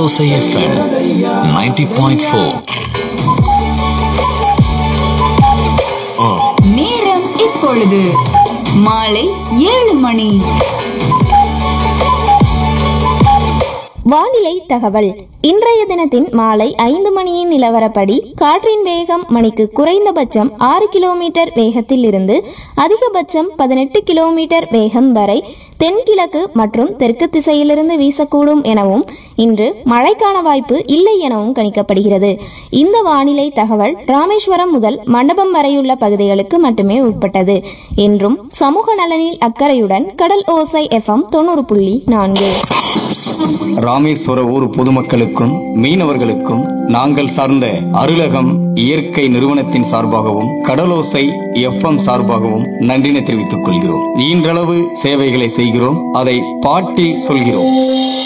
கடலோசை FM 90.4 point four நேரம் இப்பொழுது மாலை ஏழு மணி வானிலை தகவல் இன்றைய தினத்தின் மாலை ஐந்து மணியின் நிலவரப்படி காற்றின் வேகம் மணிக்கு குறைந்தபட்சம் ஆறு கிலோமீட்டர் வேகத்தில் இருந்து அதிகபட்சம் பதினெட்டு கிலோமீட்டர் வேகம் வரை தென்கிழக்கு மற்றும் தெற்கு திசையிலிருந்து வீசக்கூடும் எனவும் இன்று மழைக்கான வாய்ப்பு இல்லை எனவும் கணிக்கப்படுகிறது இந்த வானிலை தகவல் ராமேஸ்வரம் முதல் மண்டபம் வரையுள்ள பகுதிகளுக்கு மட்டுமே உட்பட்டது என்றும் சமூக நலனில் அக்கறையுடன் கடல் ஓசை எஃப்எம் தொண்ணூறு புள்ளி நான்கு ராமேஸ்வர ஊர் பொதுமக்களுக்கும் மீனவர்களுக்கும் நாங்கள் சார்ந்த அருளகம் இயற்கை நிறுவனத்தின் சார்பாகவும் கடலோசை எஃப்எம் சார்பாகவும் நன்றினை தெரிவித்துக் கொள்கிறோம் ஈன்றளவு சேவைகளை செய்கிறோம் அதை பாட்டில் சொல்கிறோம்